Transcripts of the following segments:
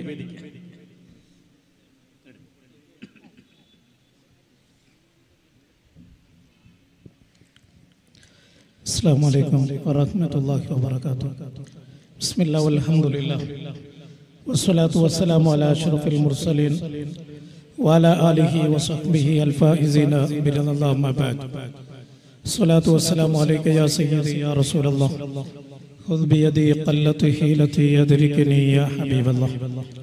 السلام عليكم ورحمة الله وبركاته بسم الله والحمد لله والصلاة والسلام على أشرف المرسلين وعلى آله وصحبه الفائزين برضا الله ما بعد الصلاة والسلام عليك يا سيدي يا رسول الله خذ بيدي قلت حيلتي يدركني يا حبيب الله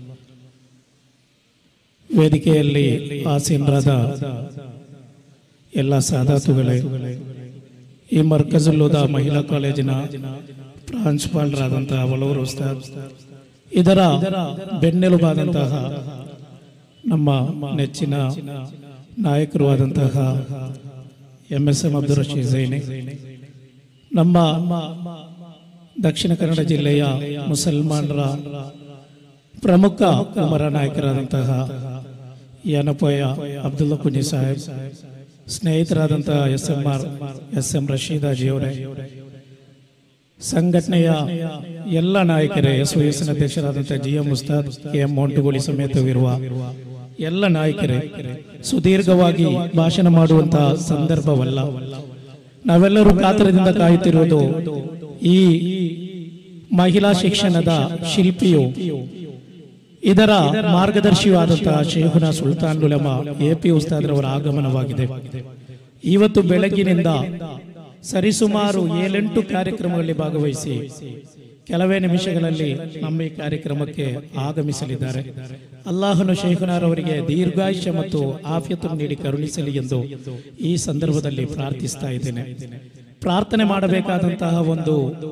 ವೇದಿಕೆಯಲ್ಲಿ ಆಸೀನರಾದ ಎಲ್ಲ ಸಾದಾತುಗಳೇ ಈ ಮರ್ಕಜುಲ್ಲುದ ಮಹಿಳಾ ಕಾಲೇಜಿನ ಪ್ರಾಂಶುಪಾಲರಾದಂತಹ ಅವಳವರು ಉಸ್ತಾದ್ ಇದರ ಬೆನ್ನೆಲುಬಾದಂತಹ ನಮ್ಮ ನೆಚ್ಚಿನ ನಾಯಕರು ಆದಂತಹ M S M Abdul Rasheed Zaini ನಮ್ಮ ದಕ್ಷಿಣ ಕನ್ನಡ ಜಿಲ್ಲೆಯ ಮುಸಲ್ಮಾನರ ಪ್ರಮುಖ ಕುಮರ ನಾಯಕರಾದಂತಹ ಯನಪೋಯ ಅಬ್ದುಲ್ಲಾ ಕುಂಜಿ ಸಾಹೇಬ್ ಸ್ನೇಹಿತರಾದಂತಹ S M R S M ರಶೀದಾಜಿ ಅವರೇ ಸಂಘಟನೆಯ ಎಲ್ಲ ನಾಯಕರೇ ಎಸ್ ಒ ಎಸ್ ಅಧ್ಯಕ್ಷರಾದಂತಹ ಜಿ ಎಂ ಉಸ್ತಾದ್ ಕೆ ಎಂ ಮೌಂಟುಗೋಳಿ ಸಮೇತವಿರುವ ಎಲ್ಲ ನಾಯಕರೇ ಸುದೀರ್ಘವಾಗಿ ಭಾಷಣ ಮಾಡುವಂತಹ ಸಂದರ್ಭವಲ್ಲ ನಾವೆಲ್ಲರೂ ಕಾತರದಿಂದ ಕಾಯುತ್ತಿರುವುದು ಈ ಮಹಿಳಾ ಶಿಕ್ಷಣದ ಶಿಲ್ಪಿಯು ಇದರ ಮಾರ್ಗದರ್ಶಿಯಾದಂತಹ ಶೇಖುನ ಸುಲ್ತಾನ್ ಉಲಮ ಎ ಪಿ ಉಸ್ತಾದ್ರವರ ಆಗಮನವಾಗಿದೆ ಇವತ್ತು ಬೆಳಗ್ಗಿನಿಂದ ಸರಿಸುಮಾರು ಏಳೆಂಟು ಕಾರ್ಯಕ್ರಮಗಳಲ್ಲಿ ಭಾಗವಹಿಸಿ ಕೆಲವೇ ನಿಮಿಷಗಳಲ್ಲಿ ನಮ್ಮ ಈ ಕಾರ್ಯಕ್ರಮಕ್ಕೆ ಆಗಮಿಸಲಿದ್ದಾರೆ ಅಲ್ಲಾಹನು ಶೇಖುನಾರವರಿಗೆ ದೀರ್ಘಾಯುಷ್ಯ ಮತ್ತು ಆಫ್ಯತು ನೀಡಿ ಕರುಣಿಸಲಿ ಎಂದು ಈ ಸಂದರ್ಭದಲ್ಲಿ ಪ್ರಾರ್ಥಿಸ್ತಾ ಇದ್ದೇನೆ ಪ್ರಾರ್ಥನೆ ಮಾಡಬೇಕಾದಂತಹ ಒಂದು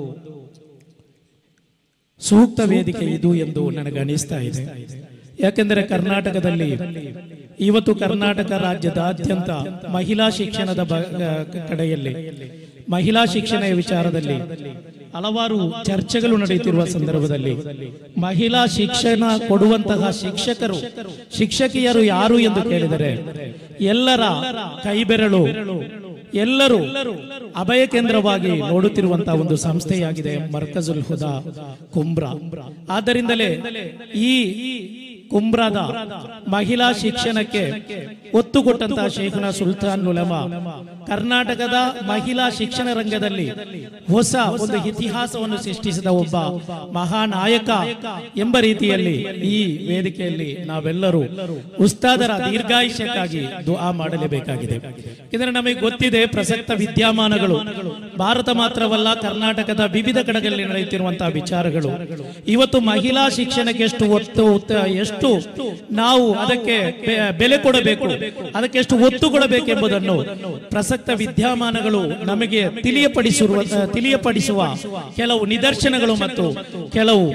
ಸೂಕ್ತ ವೇದಿಕೆ ಇದು ಎಂದು ನನಗೆ ಅನಿಸ್ತಾ ಇದೆ ಯಾಕೆಂದರೆ ಕರ್ನಾಟಕದಲ್ಲಿ ಇವತ್ತು ಕರ್ನಾಟಕ ರಾಜ್ಯದಾದ್ಯಂತ ಮಹಿಳಾ ಶಿಕ್ಷಣದ ಬ- ಕಡೆಯಲ್ಲಿ ಮಹಿಳಾ ಶಿಕ್ಷಣ ವಿಚಾರದಲ್ಲಿ ಹಲವಾರು ಚರ್ಚೆಗಳು ನಡೆಯುತ್ತಿರುವ ಸಂದರ್ಭದಲ್ಲಿ ಮಹಿಳಾ ಶಿಕ್ಷಣ ಕೊಡುವಂತಹ ಶಿಕ್ಷಕರು ಶಿಕ್ಷಕಿಯರು ಯಾರು ಎಂದು ಕೇಳಿದರೆ ಎಲ್ಲರ ಕೈಬೆರಳು ಎಲ್ಲರೂ ಅಭಯ ಕೇಂದ್ರವಾಗಿ ನೋಡುತ್ತಿರುವಂತಹ ಒಂದು ಸಂಸ್ಥೆಯಾಗಿದೆ ಮರ್ಕಜುಲ್ ಹುದಾ ಕುಂಬ್ರಾ ಆದ್ದರಿಂದಲೇ ಈ ಕುಂಬ್ರಾದ ಮಹಿಳಾ ಶಿಕ್ಷಣಕ್ಕೆ ಒತ್ತು ಕೊಟ್ಟಂತಹ ಶೇಖುನ ಸುಲ್ತಾನ್ ಉಲಮ ಕರ್ನಾಟಕದ ಮಹಿಳಾ ಶಿಕ್ಷಣ ರಂಗದಲ್ಲಿ ಹೊಸ ಒಂದು ಇತಿಹಾಸವನ್ನು ಸೃಷ್ಟಿಸಿದ ಒಬ್ಬ ಮಹಾನಾಯಕ ಎಂಬ ರೀತಿಯಲ್ಲಿ ಈ ವೇದಿಕೆಯಲ್ಲಿ ನಾವೆಲ್ಲರೂ ಉಸ್ತಾದರ ದೀರ್ಘಾಯುಷ್ಯಕ್ಕಾಗಿ ದುಆ ಮಾಡಲೇಬೇಕಾಗಿದೆ ಇದರ ನಮಗೆ ಗೊತ್ತಿದೆ ಪ್ರಸಕ್ತ ವಿದ್ಯಮಾನಗಳು ಭಾರತ ಮಾತ್ರವಲ್ಲ ಕರ್ನಾಟಕದ ವಿವಿಧ ಕಡೆಗಳಲ್ಲಿ ನಡೆಯುತ್ತಿರುವಂತಹ ವಿಚಾರಗಳು ಇವತ್ತು ಮಹಿಳಾ ಶಿಕ್ಷಣಕ್ಕೆ ಎಷ್ಟು ಒತ್ತು ಒತ್ತ- ಎಷ್ಟು ನಾವು ಅದಕ್ಕೆ ಬೆ- ಬೆಲೆ ಕೊಡಬೇಕು ಅದಕ್ಕೆ ಎಷ್ಟು ಒತ್ತು ಕೊಡಬೇಕೆಂಬುದನ್ನು ಪ್ರಸಕ್ತ ವಿದ್ಯಮಾನಗಳು ನಮಗೆ ತಿಳಿಯಪಡಿಸಿರುವ ತಿಳಿಯಪಡಿಸುವ ಕೆಲವು ನಿದರ್ಶನಗಳು ಮತ್ತು ಕೆಲವು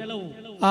ಆ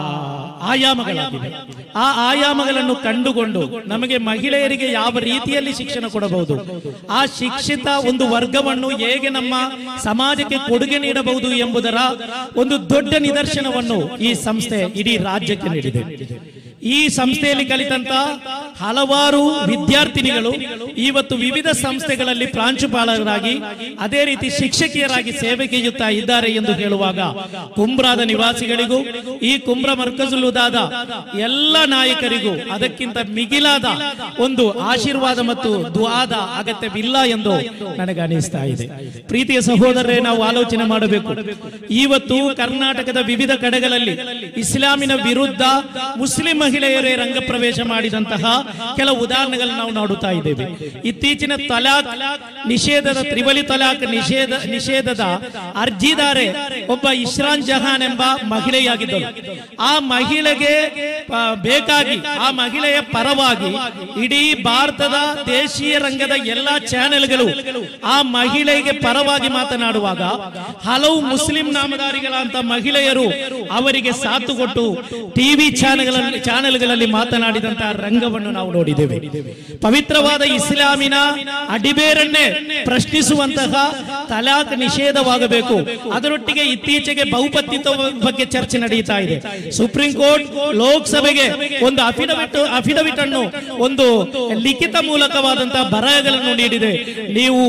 ಆಯಾಮಗಳಾಗಿವೆ ಆ ಆಯಾಮಗಳನ್ನು ಕಂಡುಕೊಂಡು ನಮಗೆ ಮಹಿಳೆಯರಿಗೆ ಯಾವ ರೀತಿಯಲ್ಲಿ ಶಿಕ್ಷಣ ಕೊಡಬಹುದು ಆ ಶಿಕ್ಷಿತ ಒಂದು ವರ್ಗವನ್ನು ಹೇಗೆ ನಮ್ಮ ಸಮಾಜಕ್ಕೆ ಕೊಡುಗೆ ನೀಡಬಹುದು ಎಂಬುದರ ಒಂದು ದೊಡ್ಡ ನಿದರ್ಶನವನ್ನು ಈ ಸಂಸ್ಥೆ ಇಡೀ ರಾಜ್ಯಕ್ಕೆ ನೀಡಿದೆ ಈ ಸಂಸ್ಥೆಯಲ್ಲಿ ಕಲಿತಂತ ಹಲವಾರು ವಿದ್ಯಾರ್ಥಿನಿಗಳು ಇವತ್ತು ವಿವಿಧ ಸಂಸ್ಥೆಗಳಲ್ಲಿ ಪ್ರಾಂಶುಪಾಲರಾಗಿ ಅದೇ ರೀತಿ ಶಿಕ್ಷಕಿಯರಾಗಿ ಸೇವೆಗೆಯುತ್ತಾ ಇದ್ದಾರೆ ಎಂದು ಹೇಳುವಾಗ ಕುಂಬ್ರಾದ ನಿವಾಸಿಗಳಿಗೂ ಈ ಕುಂಬ್ರ ಮರ್ಕಜುಲುದಾದ ಎಲ್ಲ ನಾಯಕರಿಗೂ ಅದಕ್ಕಿಂತ ಮಿಗಿಲಾದ ಒಂದು ಆಶೀರ್ವಾದ ಮತ್ತು ದುಆದ ಅಗತ್ಯವಿಲ್ಲ ಎಂದು ನನಗೆ ಅನಿಸ್ತಾ ಇದೆ ಪ್ರೀತಿಯ ಸಹೋದರರೇ ನಾವು ಆಲೋಚನೆ ಮಾಡಬೇಕು ಇವತ್ತು ಕರ್ನಾಟಕದ ವಿವಿಧ ಕಡೆಗಳಲ್ಲಿ ಇಸ್ಲಾಮಿನ ವಿರುದ್ಧ ಮುಸ್ಲಿಂ ಮಹಿಳೆಯರೇ ರಂಗ ಪ್ರವೇಶ ಮಾಡಿದಂತಹ ಕೆಲವು ಉದಾಹರಣೆಗಳನ್ನು ನಾವು ನೋಡುತ್ತಾ ಇದ್ದೇವೆ ಇತ್ತೀಚಿನ ತಲಾಕ್ ನಿಷೇಧದ ತ್ರಿವಳಿ ತಲಾಕ್ ನಿಷೇಧ ನಿಷೇಧದ ಅರ್ಜಿದಾರೆ ಒಬ್ಬ ಇಶ್ರಾನ್ ಜಹಾನ್ ಎಂಬ ಮಹಿಳೆಯಾಗಿದ್ದಳು ಆ ಮಹಿಳೆಗೆ ಆ, ಬೇಕಾಗಿ ಆ ಮಹಿಳೆಯ ಪರವಾಗಿ ಇಡೀ ಭಾರತದ ದೇಶೀಯ ರಂಗದ ಎಲ್ಲಾ ಚಾನೆಲ್ಗಳು ಆ ಮಹಿಳೆಗೆ ಪರವಾಗಿ ಮಾತನಾಡುವಾಗ ಹಲವು ಮುಸ್ಲಿಂ ನಾಮಧಾರಿಗಳಂತ ಮಹಿಳೆಯರು ಅವರಿಗೆ ಸಾಥು ಕೊಟ್ಟು ಟಿವಿ ಚಾನೆಲ್ಗಳಲ್ಲಿ ಚಾನೆಲ್ಗಳಲ್ಲಿ ಮಾತನಾಡಿದಂತಹ ರಂಗವನ್ನು ನಾವು ನೋಡಿದ್ದೇವೆ ಪವಿತ್ರವಾದ ಇಸ್ಲಾಮಿನ ಅಡಿಬೇರನ್ನೇ ಪ್ರಶ್ನಿಸುವಂತಹ ತಲಾಕ್ ನಿಷೇಧವಾಗಬೇಕು ಅದರೊಟ್ಟಿಗೆ ಇತ್ತೀಚೆಗೆ ಬಹುಪತಿತ್ವ ಬಗ್ಗೆ ಚರ್ಚೆ ನಡೆಯುತ್ತಾ ಇದೆ ಸುಪ್ರೀಂ ಕೋರ್ಟ್ ಲೋಕಸಭೆಗೆ ಒಂದು ಅಫಿಡವಿಟ್ ಅಫಿಡವಿಟ್ ಅನ್ನು ಒಂದು ಲಿಖಿತ ಮೂಲಕವಾದಂತಹ ಬರಹಗಳನ್ನು ನೀಡಿದೆ ನೀವು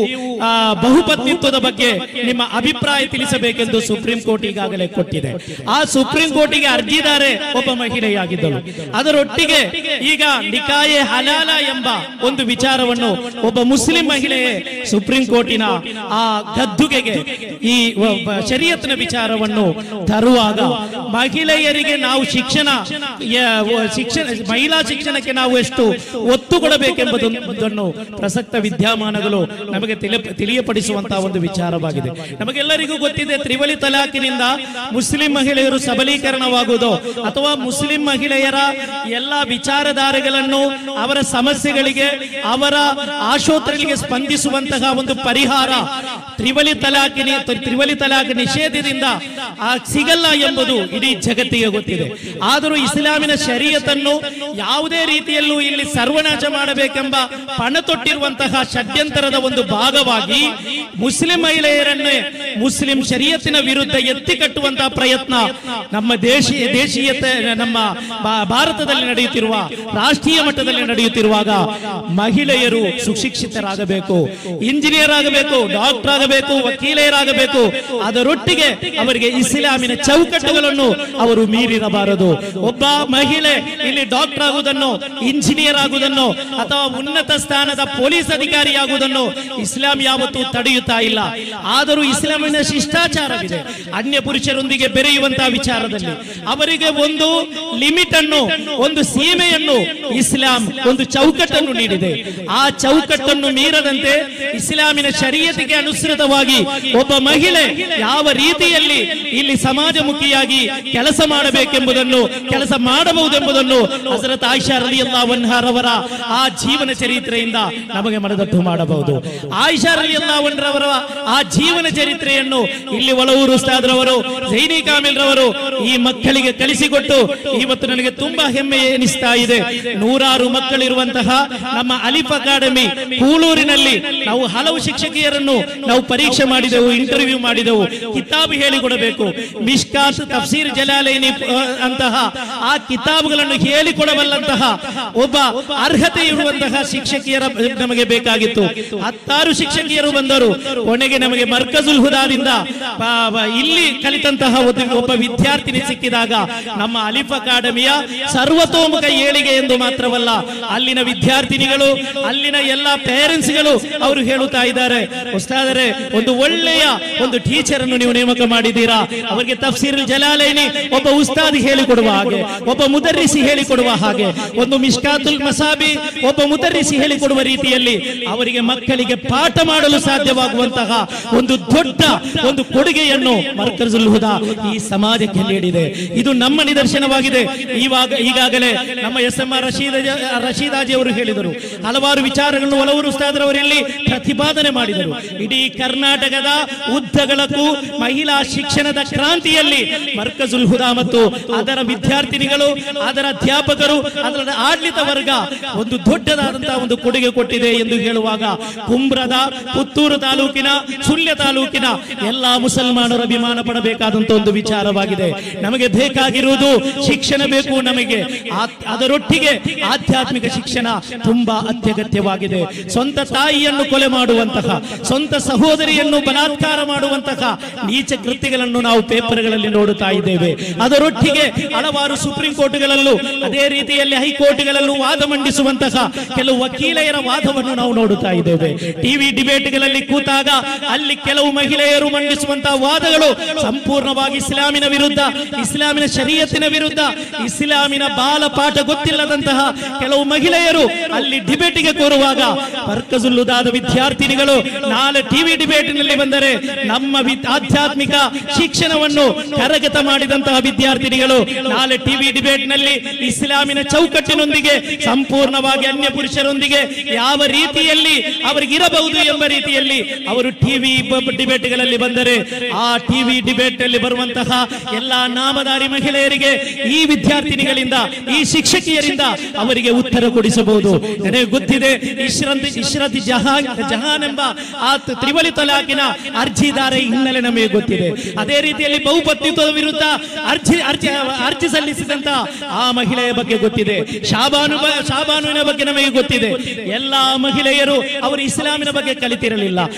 ಆ, ಬಹುಪತ್ನಿತ್ವದ ಬಗ್ಗೆ ನಿಮ್ಮ ಅಭಿಪ್ರಾಯ ತಿಳಿಸಬೇಕೆಂದು ಸುಪ್ರೀಂ ಕೋರ್ಟ್ ಈಗಾಗಲೇ ಕೊಟ್ಟಿದೆ ಆ ಸುಪ್ರೀಂ ಕೋರ್ಟಿಗೆ ಅರ್ಜಿದಾರೆ ಒಬ್ಬ ಮಹಿಳೆಯಾಗಿದ್ದಳು ಅದರೊಟ್ಟಿಗೆ ಈಗ ನಿಕಾಯೆ ಹಲಾಲ ಎಂಬ ಒಂದು ವಿಚಾರವನ್ನು ಒಬ್ಬ ಮುಸ್ಲಿಂ ಮಹಿಳೆಯೇ ಸುಪ್ರೀಂ ಕೋರ್ಟಿನ ಆ ಗದ್ದುಗೆಗೆ ಈ ಒಬ್ಬ ಶರೀಯತ್ನ ವಿಚಾರವನ್ನು ತರುವಾಗ ಮಹಿಳೆಯರಿಗೆ ನಾವು ಶಿಕ್ಷಣ ಯ- ವ- ಶಿಕ್ಷಣ ಮಹಿಳಾ ಶಿಕ್ಷಣಕ್ಕೆ ನಾವು ಎಷ್ಟು ಒತ್ತು ಕೊಡಬೇಕೆಂಬುದನ್ನು ಪ್ರಸಕ್ತ ವಿದ್ಯಮಾನಗಳು ನಮಗೆ ತಿಳಿ ತಿಳಿಯಪಡಿಸುವಂತಹ ಒಂದು ವಿಚಾರವಾಗಿದೆ ನಮಗೆಲ್ಲರಿಗೂ ಗೊತ್ತಿದೆ ತ್ರಿವಳಿ ತಲಾಖಿನಿಂದ ಮುಸ್ಲಿಂ ಮಹಿಳೆಯರು ಸಬಲೀಕರಣವಾಗುವುದು ಅಥವಾ ಮುಸ್ಲಿಂ ಮಹಿಳೆಯರ ಎಲ್ಲಾ ವಿಚಾರಧಾರೆಗಳನ್ನು ಅವರ ಸಮಸ್ಯೆಗಳಿಗೆ ಅವರ ಆಶೋತ್ತರಗಳಿಗೆ ಸ್ಪಂದಿಸುವಂತಹ ಒಂದು ಪರಿಹಾರ ತ್ರಿವಳಿ ತಲಾಖಿನಿ ತ್ರಿವಳಿ ತಲಾಖ್ ನಿಷೇಧದಿಂದ ಆ ಸಿಗಲ್ಲ ಎಂಬುದು ಇಡೀ ಜಗತ್ತಿಗೆ ಗೊತ್ತಿದೆ ಆದರೂ ಇಸ್ಲಾಮಿನ ಶರೀಯತನ್ನು ಯಾವುದೇ ರೀತಿಯಲ್ಲೂ ಇಲ್ಲಿ ಸರ್ವನಾಶ ಮಾಡಬೇಕೆಂಬ ಪಣ ತೊಟ್ಟಿರುವಂತಹ ಷಡ್ಯಂತರದ ಒಂದು ಭಾಗವಾಗಿ ಮುಸ್ಲಿಂ ಮಹಿಳೆಯರನ್ನೇ ಮುಸ್ಲಿಂ ಶರೀಯತ್ತಿನ ವಿರುದ್ಧ ಎತ್ತಿ ಕಟ್ಟುವಂತಹ ಪ್ರಯತ್ನ ನಮ್ಮ ದೇಶೀಯ ದೇಶೀಯತೆ ನಮ್ಮ ಭಾ- ಭಾರತದಲ್ಲಿ ನಡೆಯುತ್ತಿರುವ ರಾಷ್ಟ್ರೀಯ ಮಟ್ಟದಲ್ಲಿ ನಡೆಯುತ್ತಿರುವಾಗ ಮಹಿಳೆಯರು ಸುಶಿಕ್ಷಿತರಾಗಬೇಕು ಇಂಜಿನಿಯರ್ ಆಗಬೇಕು ಡಾಕ್ಟರ್ ಆಗಬೇಕು ವಕೀಲೆಯರಾಗಬೇಕು ಅದರೊಟ್ಟಿಗೆ ಅವರಿಗೆ ಇಸ್ಲಾಮಿನ ಚೌಕಟ್ಟುಗಳನ್ನು ಅವರು ಮೀರಿರಬಾರದು ಒಬ್ಬ ಮಹಿಳೆ ಇಲ್ಲಿ ಡಾಕ್ಟರ್ ಆಗುವುದನ್ನು ಇಂಜಿನಿಯರ್ ಆಗುವುದನ್ನು ಅಥವಾ ಉನ್ನತ ಸ್ಥಾನದ ಪೊಲೀಸ್ ಅಧಿಕಾರಿಯಾಗುವುದನ್ನು ಇಸ್ಲಾಂ ಯಾವತ್ತೂ ತಡೆಯುತ್ತಾ ಇಲ್ಲ ಆದರೂ ಇಸ್ಲಾಮಿನ ಶಿಷ್ಟಾಚಾರವಿದೆ ಅನ್ಯ ಪುರುಷರೊಂದಿಗೆ ಬೆರೆಯುವಂತಹ ವಿಚಾರದಲ್ಲಿ ಅವರಿಗೆ ಒಂದು ಲಿಮಿಟ್ ಅನ್ನು ಒಂದು ಸೀಮೆಯನ್ನು ಇಸ್ಲಾಂ ಒಂದು ಚೌಕಟ್ಟನ್ನು ನೀಡಿದೆ ಆ ಚೌಕಟ್ಟನ್ನು ಮೀರದಂತೆ ಇಸ್ಲಾಮಿನ ಶರೀಯತಿಗೆ ಅನುಸೃತವಾಗಿ ಒಬ್ಬ ಮಹಿಳೆ ಯಾವ ರೀತಿಯಲ್ಲಿ ಇಲ್ಲಿ ಸಮಾಜಮುಖಿಯಾಗಿ ಕೆಲಸ ಮಾಡಬೇಕೆಂಬುದನ್ನು ಕೆಲಸ ಮಾಡಬಹುದೆಂಬುದನ್ನು ಹಜರತ್ ಆಯಿಷಾ ರಲಿಯಲ್ಲಾಹು ಅನ್ಹಾರವರ ಆ ಜೀವನ ಚರಿತ್ರೆಯಿಂದ ನಮಗೆ ಮನದಟ್ಟು ಮಾಡಬಹುದು ಆಯಿಷಾ ರಲಿಯಲ್ಲಾಹು ಅನ್ಹರವರ ಆ ಜೀವನ ಚರಿತ್ರೆಯನ್ನು ಇಲ್ಲಿ ಒಳವೂರು ಉಸ್ತಾದ್ರವರು ಜೈನಿ ಕಾಮಿಲ್ ರವರು ಈ ಮಕ್ಕಳಿಗೆ ಕಲಿಸಿಕೊಟ್ಟು ಇವತ್ತು ನನಗೆ ತುಂಬಾ ಹೆಮ್ಮೆ ಎನಿಸ್ತಾ ಇದೆ ನೂರಾರು ಮಕ್ಕಳಿರುವಂತಹ ನಮ್ಮ ಅಲಿಫ್ ಅಕಾಡೆಮಿ ಕೂಳೂರಿನಲ್ಲಿ ನಾವು ಹಲವು ಶಿಕ್ಷಕಿಯರನ್ನು ನಾವು ಪರೀಕ್ಷೆ ಮಾಡಿದೆವು ಇಂಟರ್ವ್ಯೂ ಮಾಡಿದೆವು ಕಿತಾಬ್ ಹೇಳಿಕೊಡಬೇಕು ಮಿಷ್ಕಾತ್ ತಫ್ಸೀರ್ ಜಲಾಲೈನಿ ಆ, ಅಂತಹ ಆ ಕಿತಾಬುಗಳನ್ನು ಹೇಳಿಕೊಡಬಲ್ಲಂತಹ ಒಬ್ಬ ಅರ್ಹತೆ ಇರುವಂತಹ ಶಿಕ್ಷಕಿಯರ ನಮಗೆ ಬೇಕಾಗಿತ್ತು ಹತ್ತಾರು ಶಿಕ್ಷಕಿಯರು ಬಂದರು ಕೊನೆಗೆ ನಮಗೆ ಮರ್ಕಜುಲ್ ಹುದಾದಿಂದ ಆ, ಆ, ಇಲ್ಲಿ ಕಲಿತಂತಹ ಒಬ್ಬ- ಒಬ್ಬ ವಿದ್ಯಾರ್ಥಿನಿ ಸಿಕ್ಕಿದಾಗ ನಮ್ಮ ಅಲಿಫ್ ಅಕಾಡೆಮಿಯ ಸರ್ವತೋಮುಖ ಏಳಿಗೆ ಎಂದು ಮಾತ್ರವಲ್ಲ ಅಲ್ಲಿನ ವಿದ್ಯಾರ್ಥಿನಿಗಳು ಅಲ್ಲಿನ ಎಲ್ಲ ಪೇರೆಂಟ್ಸ್ಗಳು ಅವರು ಹೇಳುತ್ತಾ ಇದ್ದಾರೆ ಉಸ್ತಾದರೆ ಒಂದು ಒಳ್ಳೆಯ ಒಂದು ಟೀಚರ್ ಅನ್ನು ನೀವು ನೇಮಕ ಮಾಡಿದ್ದೀರಾ ಅವರಿಗೆ ತಫ್ಸೀರ್ ಜಲಾಲೈನಿ ಒಬ್ಬ ಉಸ್ತಾದ್ ಹೇಳಿಕೊಡುವ ಹಾಗೆ ಒಬ್ಬ ಮುದರ್ರಿಸಿ ಹೇಳಿಕೊಡುವ ಹಾಗೆ ಒಂದು ಮಿಷ್ಕಾತುಲ್ ಮಸಾಬಿ ಒಬ್ಬ ಮುದರ್ರಿಸಿ ಹೇಳಿಕೊಡುವ ರೀತಿಯಲ್ಲಿ ಅವರಿಗೆ ಮಕ್ಕಳಿಗೆ ಪಾಠ ಮಾಡಲು ಸಾಧ್ಯವಾಗುವಂತಹ ಒಂದು ದೊಡ್ಡ ಒಂದು ಕೊಡುಗೆಯನ್ನು ಮರ್ಕಜುಲ್ ಹುದಾ ಈ ಸಮಾಜಕ್ಕೆ ನೀಡಿದೆ ಇದು ನಮ್ಮ ನಿದರ್ಶನವಾಗಿದೆ ಇವಾಗ ಈಗಾಗಲೇ ನಮ್ಮ ಎಸ್ ಎಂ ಆರ್ ರಶೀದ್ ರಶೀದಾಜಿ ಅವರು ಹೇಳಿದರು ಹಲವಾರು ವಿಚಾರಗಳನ್ನು ಒಲವರು ಉಸ್ತಾದ್ರವರು ಇಲ್ಲಿ ಪ್ರತಿಪಾದನೆ ಮಾಡಿದರು ಇಡೀ ಕರ್ನಾಟಕದ ಉದ್ದಗಳಕ್ಕೂ ಮಹಿಳಾ ಶಿಕ್ಷಣದ ಕ್ರಾಂತಿಯಲ್ಲಿ ಮರ್ಕಜುಲ್ ಹುದಾ ಮತ್ತು ಅದರ ವಿದ್ಯಾರ್ಥಿನಿಗಳು ಅದರ ಅಧ್ಯಾಪಕರು ಅದರ ಆಡಳಿತ ವರ್ಗ ಒಂದು ದೊಡ್ಡದಾದಂತಹ ಒಂದು ಕೊಡುಗೆ ಕೊಟ್ಟಿದೆ ಎಂದು ಹೇಳುವಾಗ ಕುಂಬ್ರದ ಪುತ್ತೂರು ತಾಲೂಕಿನ ಸುಳ್ಯ ತಾಲೂಕಿನ ಎಲ್ಲಾ ಮುಸಲ್ಮಾನರು ಅಭಿಮಾನ ಪಡಬೇಕಾದಂತ ಒಂದು ವಿಚಾರವಾಗಿದೆ ನಮಗೆ ಬೇಕಾಗಿರುವುದು ಶಿಕ್ಷಣ ಬೇಕು ನಮಗೆ ಆ- ಅದರೊಟ್ಟಿಗೆ ಆಧ್ಯಾತ್ಮಿಕ ಶಿಕ್ಷಣ ತುಂಬಾ ಅತ್ಯಗತ್ಯವಾಗಿದೆ ಸ್ವಂತ ತಾಯಿಯನ್ನು ಕೊಲೆ ಮಾಡುವಂತಹ ಸ್ವಂತ ಸಹೋದರಿಯನ್ನು ಬಲಾತ್ಕಾರ ಮಾಡುವಂತಹ ನೀಚ ಕೃತ್ಯಗಳನ್ನು ನಾವು ಪೇಪರ್ಗಳಲ್ಲಿ ನೋಡುತ್ತಾ ಇದ್ದೇವೆ ಅದರೊಟ್ಟಿಗೆ ಹಲವಾರು ಸುಪ್ರೀಂ ಕೋರ್ಟ್ಗಳಲ್ಲೂ ಅದೇ ರೀತಿಯಲ್ಲಿ ಹೈಕೋರ್ಟ್ಗಳಲ್ಲೂ ವಾದ ಮಂಡಿಸುವಂತಹ ಕೆಲವು ವಕೀಲೆಯರ ವಾದವನ್ನು ನಾವು ನೋಡುತ್ತಾ ಇದ್ದೇವೆ ಟಿವಿ ಡಿಬೇಟ್ಗಳಲ್ಲಿ ಕೂತಾಗ ಅಲ್ಲಿ ಕೆಲವು ಮಹಿಳೆಯರು ಮಂಡಿಸುವಂತಹ ವಾದಗಳು ಸಂಪೂರ್ಣವಾಗಿ ಇಸ್ಲಾಮಿನ ವಿರುದ್ಧ ಇಸ್ಲಾಮಿನ ಶರೀಯತ್ತಿನ ವಿರುದ್ಧ ಇಸ್ಲಾಮಿನ ಬಾಲಪಾಠ ಗೊತ್ತಿಲ್ಲದಂತಹ ಕೆಲವು ಮಹಿಳೆಯರು ಅಲ್ಲಿ ಡಿಬೇಟಿಗೆ ಕೋರುವಾಗ ಮರ್ಕಜುಲ್ಲುದಾದ ವಿದ್ಯಾರ್ಥಿನಿಗಳು ನಾಳೆ ಟಿವಿ ಡಿಬೇಟ್ನಲ್ಲಿ ಬಂದರೆ ನಮ್ಮ ವಿ- ಆಧ್ಯಾತ್ಮಿಕ ಶಿಕ್ಷಣವನ್ನು ಕರಗತ ಮಾಡಿದಂತಹ ವಿದ್ಯಾರ್ಥಿನಿಗಳು ನಾಳೆ ಟಿವಿ ಡಿಬೇಟ್ನಲ್ಲಿ ಇಸ್ಲಾಮಿನ ಚೌಕಟ್ಟಿನೊಂದಿಗೆ ಸಂಪೂರ್ಣವಾಗಿ ಅನ್ಯ ಪುರುಷರೊಂದಿಗೆ ಯಾವ ರೀತಿಯಲ್ಲಿ ಅವರಿಗಿರಬಹುದು ಎಂಬ ರೀತಿಯಲ್ಲಿ ಅವರು ಟಿವಿ ಡಿಬೇಟ್ಗಳಲ್ಲಿ ಬಂದರೆ ಆ ಟಿವಿ ಡಿಬೇಟ್ ಅಲ್ಲಿ ಬರುವಂತಹ ಎಲ್ಲಾ ನಾಮಧಾರಿ ಮಹಿಳೆಯರಿಗೆ ಈ ವಿದ್ಯಾರ್ಥಿನಿಗಳಿಂದ ಈ ಶಿಕ್ಷಕಿಯರಿಂದ ಅವರಿಗೆ ಉತ್ತರ ಕೊಡಿಸಬಹುದು ನನಗೆ ಗೊತ್ತಿದೆ ಇಶ್ರಂತಿ ಇಶ್ರತಿ ಜಹಾನ್ ಜಹಾನ್ ಎಂಬ ಆ ತ- ತ್ರಿವಳಿ ತಲಾಕಿನ ಅರ್ಜಿದಾರ ಹಿನ್ನೆಲೆ ನಮಗೆ ಗೊತ್ತಿದೆ ಅದೇ ರೀತಿಯಲ್ಲಿ ಬಹುಪತ್ನಿತ್ವದ ವಿರುದ್ಧ ಅರ್ಜಿ ಅರ್ಜಿ ಅರ್ಜಿ ಸಲ್ಲಿಸಿದಂತ ಆ ಮಹಿಳೆಯ ಬಗ್ಗೆ ಗೊತ್ತಿದೆ ಶಾಬಾನು ಬ- ಶಾಬಾನುವಿನ ಬಗ್ಗೆ ನಮಗೆ ಗೊತ್ತಿದೆ ಎಲ್ಲಾ ಮಹಿಳೆಯರು ಅವರು ಇಸ್ಲಾಮಿನ ಬಗ್ಗೆ ಕಲಿತಿರಲಿಲ್ಲ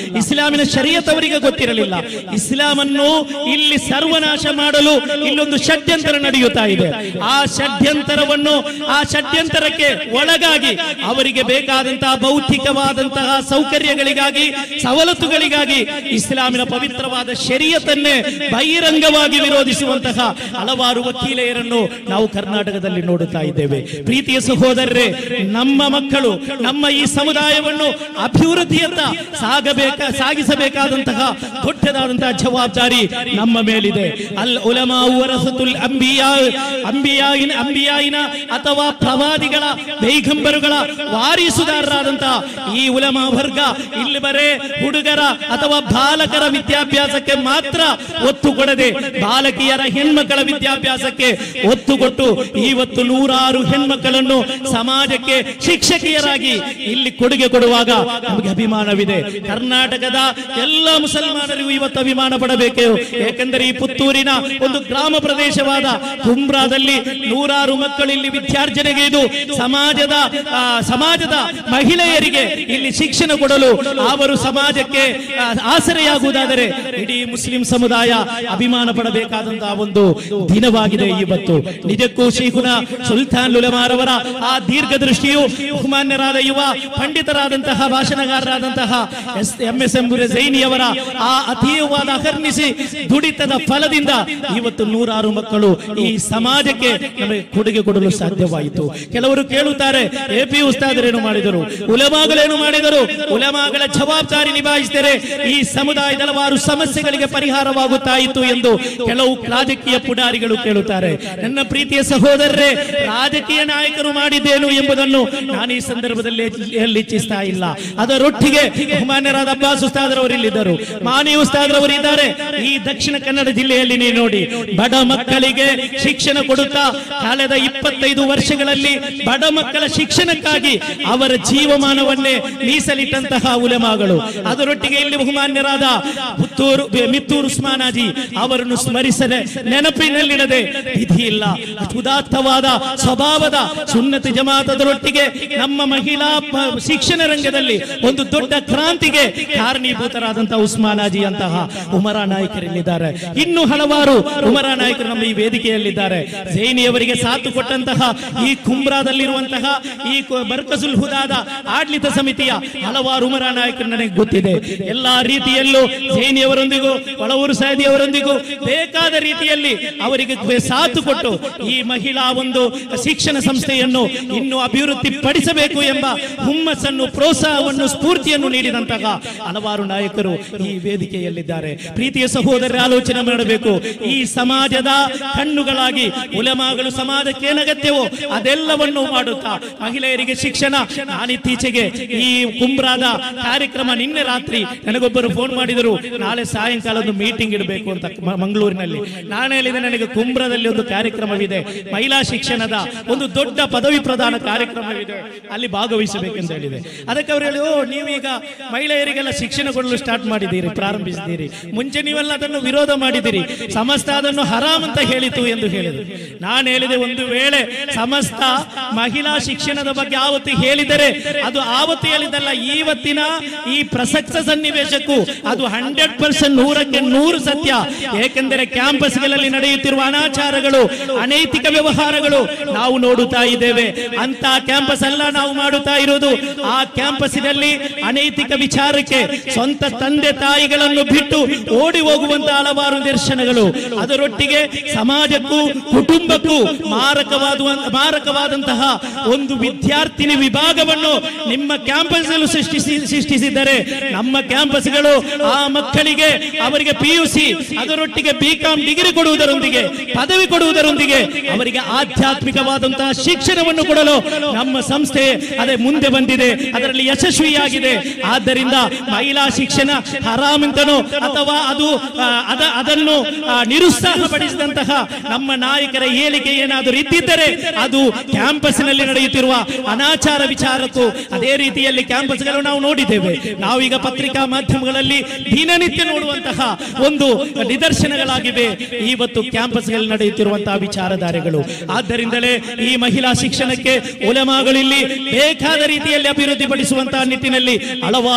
ಇಸ್ಲಾಮಿನ ಶರೀಯತ್ ಅವರಿಗೆ ಗೊತ್ತಿರಲಿಲ್ಲ ಇಸ್ಲಾಮನ್ನು ಇಲ್ಲಿ ಸರ್ವನಾಶ ಮಾಡಲು ಇಲ್ಲೊಂದು ಷಡ್ಯಂತರ ನಡೆಯುತ್ತಾ ಇದೆ ಆ ಷಡ್ಯಂತರವನ್ನು ಆ ಷಡ್ಯಂತರಕ್ಕೆ ಒಳಗಾಗಿ ಅವರಿಗೆ ಬೇಕಾದಂತಹ ಭೌತಿಕವಾದಂತಹ ಸೌಕರ್ಯಗಳಿಗಾಗಿ ಸವಲತ್ತುಗಳಿಗಾಗಿ ಇಸ್ಲಾಮಿನ ಪವಿತ್ರವಾದ ಶರೀಯತನ್ನೇ ಬಹಿರಂಗವಾಗಿ ವಿರೋಧಿಸುವಂತಹ ಹಲವಾರು ವಕೀಲೆಯರನ್ನು ನಾವು ಕರ್ನಾಟಕದಲ್ಲಿ ನೋಡುತ್ತಾ ಇದ್ದೇವೆ ಪ್ರೀತಿಯ ಸಹೋದರರೇ ನಮ್ಮ ಮಕ್ಕಳು ನಮ್ಮ ಈ ಸಮುದಾಯವನ್ನು ಅಭಿವೃದ್ಧಿಯತ್ತ ಸಾಗಬೇಕ ಸಾಗಿಸಬೇಕಾದಂತಹ ದೊಡ್ಡದಾದಂತಹ ಜವಾಬ್ದಾರಿ ನಮ್ಮ ಮೇಲಿದೆ ಅಲ್ ಉಲಮಾ ವರಸತುಲ್ ಅಂಬಿಯಾ ಅಂಬಿಯಾಯಿನ ಅಂಬಿಯಾಯಿನ ಅಥವಾ ಪ್ರವಾದಿಗಳ ಬೈಗಂಬರುಗಳ ವಾರಿಸುದಾರರಾದಂತಹ ಈ ಉಲಮಾ ವರ್ಗ ಇಲ್ಲಿ ಬರೇ ಹುಡುಗರ ಅಥವಾ ಬಾಲಕರ ವಿದ್ಯಾಭ್ಯಾಸಕ್ಕೆ ಮಾತ್ರ ಒತ್ತು ಕೊಡದೆ ಬಾಲಕಿಯರ ಹೆಣ್ಮಕ್ಕಳ ವಿದ್ಯಾಭ್ಯಾಸಕ್ಕೆ ಒತ್ತು ಕೊಟ್ಟು ಇವತ್ತು ನೂರಾರು ಹೆಣ್ಮಕ್ಕಳನ್ನು ಸಮಾಜಕ್ಕೆ ಶಿಕ್ಷಕಿಯರಾಗಿ ಇಲ್ಲಿ ಕೊಡುಗೆ ಕೊಡುವಾಗ ನಮಗೆ ಅಭಿಮಾನವಿದೆ ಕರ್ನಾಟಕದ ಎಲ್ಲ ಮುಸಲ್ಮಾನರಿಗೂ ಇವತ್ತು ಅಭಿಮಾನ ಪಡಬೇಕು ಏಕೆಂದರೆ ಈ ಪುತ್ತೂರಿನ ಒಂದು ಗ್ರಾಮ ಪ್ರದೇಶವಾದ ಕುಂಬ್ರಾದಲ್ಲಿ ನೂರಾರು ಮಕ್ಕಳು ಇಲ್ಲಿ ವಿದ್ಯಾರ್ಜನೆಗೆ ಇದು ಸಮಾಜದ ಆ, ಸಮಾಜದ ಮಹಿಳೆಯರಿಗೆ ಇಲ್ಲಿ ಶಿಕ್ಷಣ ಕೊಡಲು ಅವರು ಸಮಾಜಕ್ಕೆ ಆ, ಆಸರೆಯಾಗುವುದಾದರೆ ಇಡೀ ಮುಸ್ಲಿಂ ಸಮುದಾಯ ಅಭಿಮಾನ ಪಡಬೇಕಾದಂತಹ ಒಂದು ದಿನವಾಗಿದೆ ಇವತ್ತು ನಿಜಕ್ಕೂ ಶೇಖುನ ಸುಲ್ತಾನ್ ಲುಲಮಾರವರ ಆ ದೀರ್ಘದೃಷ್ಟಿಯು ಬಹುಮಾನ್ಯರಾದ ಯುವ ಪಂಡಿತರಾದಂತಹ ಭಾಷಣಗಾರರಾದಂತಹ ಎಸ್ ಎಂ ಎಸ್ ಎಂ ಜೈನಿಯವರ ಆ ಅತೀವವಾದ ಅಹರ್ನಿಸಿ ದುಡಿತದ ಫಲದಿಂದ ಇವತ್ತು ನೂರಾರು ಮಕ್ಕಳು ಈ ಸಮಾಜಕ್ಕೆ ನಮಗೆ ಕೊಡುಗೆ ಕೊಡಲು ಸಾಧ್ಯವಾಯಿತು ಕೆಲವರು ಕೇಳುತ್ತಾರೆ ಎ ಪಿ ಉಸ್ತಾದರೇನು ಮಾಡಿದರು ಉಲಮಾಗಳೇನು ಮಾಡಿದರು ಉಲಮಾಗಳ ಜವಾಬ್ದಾರಿ ನಿಭಾಯಿಸಿದರೆ ಈ ಸಮುದಾಯದ ಹಲವಾರು ಸಮಸ್ಯೆಗಳಿಗೆ ಪರಿಹಾರವಾಗುತ್ತಾ ಇತ್ತು ಎಂದು ಕೆಲವು ರಾಜಕೀಯ ಪುಡಾರಿಗಳು ಕೇಳುತ್ತಾರೆ ನನ್ನ ಪ್ರೀತಿಯ ಸಹೋದರರೇ ರಾಜಕೀಯ ನಾಯಕರು ಮಾಡಿದ್ದೇನು ಎಂಬುದನ್ನು ನಾನು ಈ ಸಂದರ್ಭದಲ್ಲಿ ಹೇಳಲು ಇಚ್ಛಿಸ್ತಾ ಇಲ್ಲ ಅದರೊಟ್ಟಿಗೆ ಬಹುಮಾನ್ಯರಾದ ಅಬ್ಬಾಸ್ ಉಸ್ತಾದ್ರವರು ಇಲ್ಲಿದ್ದರು ಮಾನಿ ಉಸ್ತಾದ್ರವರು ಇದ್ದಾರೆ ಈ ದಕ್ಷಿಣ ಕನ್ನಡ ಜಿಲ್ಲೆಯಲ್ಲಿ ನೀವು ನೋಡಿ ಬಡ ಮಕ್ಕಳಿಗೆ ಶಿಕ್ಷಣ ಕೊಡುತ್ತಾ ಕಳೆದ ಇಪ್ಪತ್ತೈದು ವರ್ಷಗಳಲ್ಲಿ ಬಡ ಮಕ್ಕಳ ಶಿಕ್ಷಣಕ್ಕಾಗಿ ಅವರ ಜೀವಮಾನವನ್ನೇ ಮೀಸಲಿಟ್ಟಂತಹ ಉಲೆಮಾಗಳು ಅದರೊಟ್ಟಿಗೆ ಇಲ್ಲಿ ಬಹುಮಾನ್ಯರಾದ ಪುತ್ತೂರು ಮಿತ್ತೂರು ಉಸ್ಮಾನಾಜಿ ಅವರನ್ನು ಸ್ಮರಿಸದೆ ನೆನಪಿನಲ್ಲಿಡದೆ ವಿಧಿ ಇಲ್ಲ ಉದಾತ್ತವಾದ ಸ್ವಭಾವದ ಸುನ್ನತಿ ಜಮಾತದರೊಟ್ಟಿಗೆ ನಮ್ಮ ಮಹಿಳಾ ಪ- ಶಿಕ್ಷಣ ರಂಗದಲ್ಲಿ ಒಂದು ದೊಡ್ಡ ಕ್ರಾಂತಿಗೆ ಕಾರಣೀಭೂತರಾದಂತಹ ಉಸ್ಮಾನಾಜಿ ಅಂತಹ ಉಮರಾ ನಾಯಕರಿಲ್ಲಿದ್ದಾರೆ ಇನ್ನು ಹಲವಾರು ಉಮರಾ ನಾಯಕರು ನಮ್ಮ ಈ ವೇದಿಕೆಯಲ್ಲಿದ್ದಾರೆ ಜೈನಿಯವರಿಗೆ ಸಾಥು ಕೊಟ್ಟಂತಹ ಈ ಕುಂಬ್ರಾದಲ್ಲಿರುವಂತಹ ಈ ಕು- ಬರ್ಕಸುಲ್ ಹುದಾದ ಆಡಳಿತ ಸಮಿತಿಯ ಹಲವಾರು ಉಮರಾ ನಾಯಕರು ನನಗೆ ಗೊತ್ತಿದೆ ಎಲ್ಲಾ ರೀತಿಯಲ್ಲೂ ಜೈನಿಯವರೊಂದಿಗೂ ಒಳವೂರು ಸಾದಿಯವರೊಂದಿಗೂ ಬೇಕಾದ ರೀತಿಯಲ್ಲಿ ಅವರಿಗೆ ಸಾಥು ಕೊಟ್ಟು ಈ ಮಹಿಳಾ ಒಂದು ಶಿಕ್ಷಣ ಸಂಸ್ಥೆಯನ್ನು ಇನ್ನು ಅಭಿವೃದ್ಧಿ ಪಡಿಸಬೇಕು ಎಂಬ ಹುಮ್ಮಸ್ಸನ್ನು ಪ್ರೋತ್ಸಾಹವನ್ನು ಸ್ಫೂರ್ತಿಯನ್ನು ನೀಡಿದಂತಹ ಹಲವಾರು ನಾಯಕರು ಈ ವೇದಿಕೆಯಲ್ಲಿದ್ದಾರೆ ಪ್ರೀತಿಯ ಸಹೋದರರ ಆಲೋಚನೆ ಮಾಡಬೇಕು ಈ ಸಮಾಜದ ಕಣ್ಣುಗಳಾಗಿ ಉಲಮಾಗಳು ಸಮಾಜಕ್ಕೆ ಏನಗತ್ಯವೋ ಅದೆಲ್ಲವನ್ನು ಮಾಡುತ್ತಾ ಮಹಿಳೆಯರಿಗೆ ಶಿಕ್ಷಣ ನಾನಿತ್ತೀಚೆಗೆ ಈ ಕುಂಬ್ರಾದ ಕಾರ್ಯಕ್ರಮ ನಿನ್ನೆ ರಾತ್ರಿ ನನಗೊಬ್ಬರು ಫೋನ್ ಮಾಡಿದರು ನಾಳೆ ಸಾಯಂಕಾಲ ಒಂದು ಮೀಟಿಂಗ್ ಇಡಬೇಕು ಅಂತ ಮ- ಮಂಗಳೂರಿನಲ್ಲಿ ನಾನು ಹೇಳಿದೆ ನನಗೆ ಕುಂಬ್ರದಲ್ಲಿ ಒಂದು ಕಾರ್ಯಕ್ರಮವಿದೆ ಮಹಿಳಾ ಶಿಕ್ಷಣದ ಒಂದು ದೊಡ್ಡ ಪದವಿ ಪ್ರದಾನ ಕಾರ್ಯಕ್ರಮವಿದೆ ಅಲ್ಲಿ ಭಾಗವಹಿಸಬೇಕೆಂದು ಹೇಳಿದೆ ಅದಕ್ಕೆ ಅವರು ಹೇಳಿ ಓ ನೀವೀಗ ಮಹಿಳೆಯರಿಗೆಲ್ಲ ಶಿಕ್ಷಣ ಕೊಡಲು ಸ್ಟಾರ್ಟ್ ಮಾಡಿದ್ದೀರಿ ಪ್ರಾರಂಭಿಸಿದ್ದೀರಿ ಮುಂಚೆ ನೀವೆಲ್ಲ ಅದನ್ನು ವಿರೋಧ ಮಾಡಿದಿರಿ ಸಮಸ್ತ ಅದನ್ನು ಹರಾಮ್ ಅಂತ ಹೇಳಿತು ಎಂದು ಹೇಳಿದರು ನಾನು ಹೇಳಿದೆ ಒಂದು ವೇಳೆ ಸಮಸ್ತ ಮಹಿಳಾ ಶಿಕ್ಷಣದ ಬಗ್ಗೆ ಆವತ್ತು ಹೇಳಿದರೆ ಅದು ಆವತ್ತು ಹೇಳಿದ್ದಲ್ಲ ಇವತ್ತಿನ ಈ ಪ್ರಸಕ್ತ ಸನ್ನಿವೇಶಕ್ಕೂ ಅದು ಹಂಡ್ರೆಡ್ ಪರ್ಸೆಂಟ್ ನೂರಕ್ಕೆ ನೂರು ಸತ್ಯ ಏಕೆಂದರೆ ಕ್ಯಾಂಪಸ್ಗಳಲ್ಲಿ ನಡೆಯುತ್ತಿರುವ ಅನಾಚಾರಗಳು ಅನೈತಿಕ ವ್ಯವಹಾರಗಳು ನಾವು ನೋಡುತ್ತಾ ಇದ್ದೇವೆ ಅಂತ ಕ್ಯಾಂಪಸ್ ಅಲ್ಲ ನಾವು ಮಾಡುತ್ತಾ ಇರೋದು ಆ ಕ್ಯಾಂಪಸ್ಸಿನಲ್ಲಿ ಅನೈತಿಕ ವಿಚಾರಕ್ಕೆ ಸ್ವಂತ ತಂದೆ ತಾಯಿಗಳನ್ನು ಬಿಟ್ಟು ಓಡಿ ಹೋಗುವಂತಹ ಹಲವಾರು ನಿದರ್ಶನಗಳು ಅದರೊಟ್ಟಿಗೆ ಸಮಾಜಕ್ಕೂ ಕುಟುಂಬಕ್ಕೂ ಮಾರಕವಾದ ಮಾರಕವಾದಂತಹ ಒಂದು ವಿದ್ಯಾರ್ಥಿನಿ ವಿಭಾಗವನ್ನು ನಿಮ್ಮ ಕ್ಯಾಂಪಸ್ ಸೃಷ್ಟಿಸಿ ಸೃಷ್ಟಿಸಿದರೆ ನಮ್ಮ ಕ್ಯಾಂಪಸ್ಗಳು ಆ ಮಕ್ಕಳಿಗೆ ಅವರಿಗೆ ಪಿ ಯು ಸಿ ಅದರೊಟ್ಟಿಗೆ ಬಿ ಕಾಮ್ ಡಿಗ್ರಿ ಕೊಡುವುದರೊಂದಿಗೆ ಪದವಿ ಕೊಡುವುದರೊಂದಿಗೆ ಅವರಿಗೆ ಆಧ್ಯಾತ್ಮಿಕವಾದಂತಹ ಶಿಕ್ಷಣವನ್ನು ಕೊಡಲು ನಮ್ಮ ಸಂಸ್ಥೆ ಅದೇ ಮುಂದೆ ಬಂದಿದೆ ಅದರಲ್ಲಿ ಯಶಸ್ವಿಯಾಗಿದೆ ಆದ್ದರಿಂದ ಮಹಿಳಾ ಶಿಕ್ಷಣ ಹರಾಮ್ ಅಂತನೋ ಅಥವಾ ಅದು ಆ, ಅದ ಅದನ್ನು ಆ, ನಿರುತ್ಸಾಹಪಡಿಸಿದಂತಹ ನಮ್ಮ ನಾಯಕರ ಹೇಳಿಕೆ ಏನಾದರೂ ಇದ್ದಿದ್ದರೆ ಅದು ಕ್ಯಾಂಪಸ್ನಲ್ಲಿ ನಡೆಯುತ್ತಿರುವ ಅನಾಚಾರ ವಿಚಾರಕ್ಕೂ ಅದೇ ರೀತಿಯಲ್ಲಿ ಕ್ಯಾಂಪಸ್ಗಳು ನಾವು ನೋಡಿದ್ದೇವೆ ನಾವೀಗ ಪತ್ರಿಕಾ ಮಾಧ್ಯಮಗಳಲ್ಲಿ ದಿನನಿತ್ಯ ನೋಡುವಂತಹ ಒಂದು ನಿದರ್ಶನಗಳಾಗಿವೆ ಇವತ್ತು ಕ್ಯಾಂಪಸ್ಗಳಲ್ಲಿ ನಡೆಯುತ್ತಿರುವಂತಹ ವಿಚಾರಧಾರೆಗಳು ಆದ್ದರಿಂದಲೇ ಈ ಮಹಿಳಾ ಶಿಕ್ಷಣಕ್ಕೆ ಉಲಮಾಗಳು ಇಲ್ಲಿ ಬೇಕಾದ ರೀತಿಯಲ್ಲಿ ಅಭಿವೃದ್ಧಿ ಪಡಿಸುವಂತಹ ನಿಟ್ಟಿನಲ್ಲಿ ಹಲವಾರು ಕಡೆಗಳ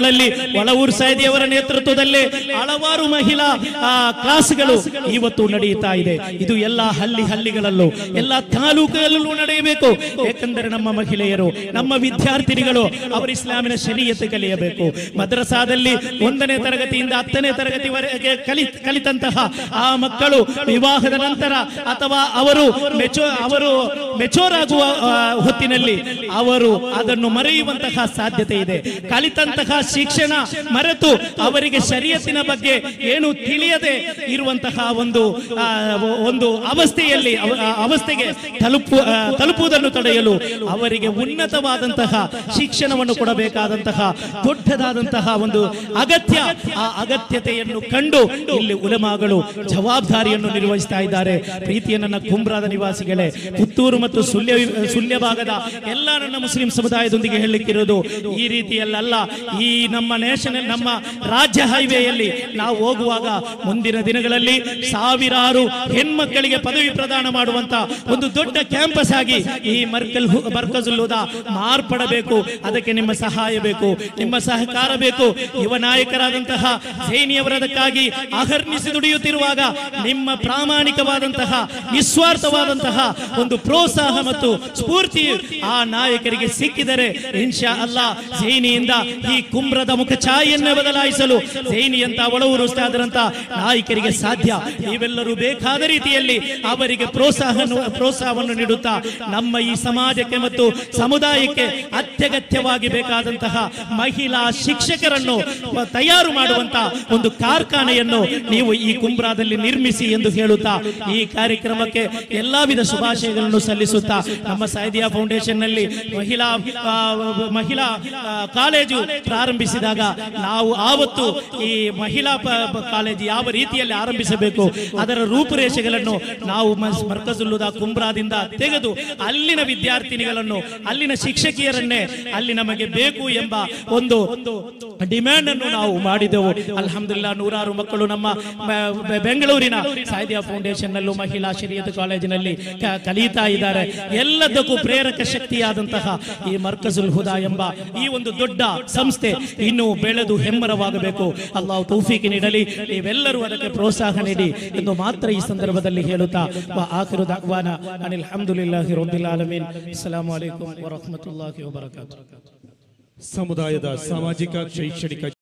ದಿನಗಳಲ್ಲಿ ಒಳವೂರ್ ಸಾಯಿದಿಯವರ ನೇತೃತ್ವದಲ್ಲಿ ಹಲವಾರು ಮಹಿಳಾ ಆ, ಕ್ಲಾಸ್ಗಳು ಇವತ್ತು ನಡೆಯುತ್ತಾ ಇದೆ ಇದು ಎಲ್ಲ ಹಳ್ಳಿ ಹಳ್ಳಿಗಳಲ್ಲೂ ಎಲ್ಲ ತಾಲೂಕುಗಳಲ್ಲೂ ನಡೆಯಬೇಕು ಏಕೆಂದರೆ ನಮ್ಮ ಮಹಿಳೆಯರು ನಮ್ಮ ವಿದ್ಯಾರ್ಥಿನಿಗಳು ಅವರು ಇಸ್ಲಾಮಿನ ಶರೀಯತೆ ಕಲಿಯಬೇಕು ಮದ್ರಸಾದಲ್ಲಿ ಒಂದನೇ ತರಗತಿಯಿಂದ ಹತ್ತನೇ ತರಗತಿವರೆಗೆ ಕಲಿ ಕಲಿತಂತಹ ಆ ಮಕ್ಕಳು ವಿವಾಹದ ನಂತರ ಅಥವಾ ಅವರು ಮೆಚೋ ಅವರು ಮೆಚೋರ್ ಆಗುವ ಆ, ಹೊತ್ತಿನಲ್ಲಿ ಅವರು ಅದನ್ನು ಮರೆಯುವಂತಹ ಸಾಧ್ಯತೆ ಇದೆ ಕಲಿತಂತಹ ಶಿಕ್ಷಣ ಮರೆತು ಅವರಿಗೆ ಶರೀಯತ್ತಿನ ಬಗ್ಗೆ ಏನು ತಿಳಿಯದೆ ಇರುವಂತಹ ಒಂದು ಆ, ಒಂದು ಅವಸ್ಥೆಯಲ್ಲಿ ಅವ- ಆ ಅವಸ್ಥೆಗೆ ತಲುಪು ಆ, ತಲುಪುವುದನ್ನು ತಡೆಯಲು ಅವರಿಗೆ ಉನ್ನತವಾದಂತಹ ಶಿಕ್ಷಣವನ್ನು ಕೊಡಬೇಕಾದಂತಹ ದೊಡ್ಡದಾದಂತಹ ಒಂದು ಅಗತ್ಯ ಆ ಅಗತ್ಯತೆಯನ್ನು ಕಂಡು ಇಲ್ಲಿ ಉಲಮಾಗಳು ಜವಾಬ್ದಾರಿಯನ್ನು ನಿರ್ವಹಿಸ್ತಾ ಇದ್ದಾರೆ ಪ್ರೀತಿಯ ನನ್ನ ಕುಂಬ್ರಾದ ನಿವಾಸಿಗಳೇ ಪುತ್ತೂರು ಮತ್ತು ಸುಳ್ಯ ಸುಳ್ಯ ಭಾಗದ ಎಲ್ಲ ನನ್ನ ಮುಸ್ಲಿಂ ಸಮುದಾಯದೊಂದಿಗೆ ಹೇಳಲಿಕ್ಕಿರೋದು ಈ ರೀತಿಯಲ್ಲ ಈ ನಮ್ಮ ನ್ಯಾಷನಲ್ ನಮ್ಮ ರಾಜ್ಯ ಹೈವೇಯಲ್ಲಿ ನಾವು ಹೋಗುವಾಗ ಮುಂದಿನ ದಿನಗಳಲ್ಲಿ ಸಾವಿರಾರು ಹೆಣ್ಮಕ್ಕಳಿಗೆ ಪದವಿ ಪ್ರದಾನ ಮಾಡುವಂತ ಒಂದು ದೊಡ್ಡ ಕ್ಯಾಂಪಸ್ ಆಗಿ ಈ ಮರ್ಕಲ್ ಹು- ಮರ್ಕಜುಲ್ ಹುದಾ ಮಾರ್ಪಡಬೇಕು ಅದಕ್ಕೆ ನಿಮ್ಮ ಸಹಾಯ ಬೇಕು ನಿಮ್ಮ ಸಹಕಾರ ಬೇಕು ಯುವ ನಾಯಕರಾದಂತಹ ಸೈನಿಯವರದಕ್ಕಾಗಿ ಅಹರ್ನಿಸಿ ದುಡಿಯುತ್ತಿರುವಾಗ ನಿಮ್ಮ ಪ್ರಾಮಾಣಿಕವಾದಂತಹ ನಿಸ್ವಾರ್ಥವಾದಂತಹ ಒಂದು ಪ್ರೋತ್ಸಾಹ ಮತ್ತು ಸ್ಫೂರ್ತಿ ಆ ನಾಯಕರಿಗೆ ಸಿಕ್ಕಿದರೆ ಇನ್ಶಾ ಅಲ್ಲಾ ಜೈನಿಯಿಂದ ಈ ಕುಂಬ್ರದ ಮುಖ ಛಾಯೆಯನ್ನೇ ಬದಲಾಯಿಸಲು ಜೈನಿಯಂತ ಒಳವರು ಉಸ್ತಾದರಂತ ನಾಯಕರಿಗೆ ಸಾಧ್ಯ ನೀವೆಲ್ಲರೂ ಬೇಕಾದ ರೀತಿಯಲ್ಲಿ ಅವರಿಗೆ ಪ್ರೋತ್ಸಾಹ ಪ್ರೋತ್ಸಾಹವನ್ನು ನೀಡುತ್ತಾ ನಮ್ಮ ಈ ಸಮಾಜಕ್ಕೆ ಮತ್ತು ಸಮುದಾಯಕ್ಕೆ ಅತ್ಯಗತ್ಯವಾಗಿ ಬೇಕಾದಂತಹ ಮಹಿಳಾ ಶಿಕ್ಷಕರನ್ನು ತಯಾರು ಮಾಡುವಂತ ಒಂದು ಕಾರ್ಖಾನೆಯನ್ನು ನೀವು ಈ ಕುಂಬ್ರಾದಲ್ಲಿ ನಿರ್ಮಿಸಿ ಎಂದು ಹೇಳುತ್ತಾ ಈ ಕಾರ್ಯಕ್ರಮಕ್ಕೆ ಎಲ್ಲಾ ವಿಧ ಶುಭಾಶಯಗಳನ್ನು ಸಲ್ಲಿಸುತ್ತಾ ನಮ್ಮ ಸಾಯಿದಿಯಾ ಫೌಂಡೇಶನ್ ನಲ್ಲಿ ಮಹಿಳಾ ಆ, ಮಹಿಳಾ ಆ, ಕಾಲೇಜು ಪ್ರಾರಂಭಿಸಿದಾಗ ನಾವು ಆವತ್ತು ಈ ಮಹಿಳಾ ಪ- ಪ- ಕಾಲೇಜು ಯಾವ ರೀತಿಯಲ್ಲಿ ಆರಂಭಿಸಬೇಕು ಅದರ ರೂಪುರೇಷೆಗಳನ್ನು ನಾವು ಮಸ್- ಮರ್ಕಜುಲ್ಲುದ ಕುಂಬ್ರಾದಿಂದ ತೆಗೆದು ಅಲ್ಲಿನ ವಿದ್ಯಾರ್ಥಿನಿಗಳನ್ನು ಅಲ್ಲಿನ ಶಿಕ್ಷಕಿಯರನ್ನೇ ಅಲ್ಲಿ ನಮಗೆ ಬೇಕು ಎಂಬ ಒಂದು ಡಿಮ್ಯಾಂಡ್ ಅನ್ನು ನಾವು ಮಾಡಿದೆವು ಅಲ್ಹಮ್ದುಲಿಲ್ಲಾ ನೂರಾರು ಮಕ್ಕಳು ನಮ್ಮ ಬ- ಬ- ಬೆಂಗಳೂರಿನ ಸಾಯಿದಿಯಾ ಫೌಂಡೇಶನ್ ನಲ್ಲೂ ಮಹಿಳಾ ಶರೀಯತ್ ಕಾಲೇಜಿನಲ್ಲಿ ಕ- ಕಲಿತಾ ಇದ್ದಾರೆ ಎಲ್ಲದಕ್ಕೂ ಪ್ರೇರಕ ಶಕ್ತಿಯಾದಂತಹ ಈ ಮರ್ಕಜುಲ್ ಹುದಾ ಎಂಬ ಈ ಒಂದು ದೊಡ್ಡ ಸಂಸ್ಥೆ ಇನ್ನು ಬೆಳೆದು ಹೆಮ್ಮರವಾಗಬೇಕು ಅಲ್ಲಾಹ್ ತೌಫೀಕ್ ನೀಡಲಿ ನೀವೆಲ್ಲರೂ ಅದಕ್ಕೆ ಪ್ರೋತ್ಸಾಹ ನೀಡಿ ಎಂದು ಮಾತ್ರ ಈ ಸಂದರ್ಭದಲ್ಲಿ ಹೇಳುತ್ತಾ ವ ಆಖಿರು ದಾಗ್ವಾನ ಅನಿಲ್ ಹಮ್ದುಲಿಲ್ಲಾಹಿ ರಬ್ಬಿಲ್ ಆಲಮೀನ್ ಅಸ್ಸಲಾಮು ಅಲೈಕುಂ ವರಹ್ಮತುಲ್ಲಾಹಿ ವಬರಕಾತುಹು ಸಮುದಾಯದ ಸಾಮಾಜಿಕ ಶೈಕ್ಷಣಿಕ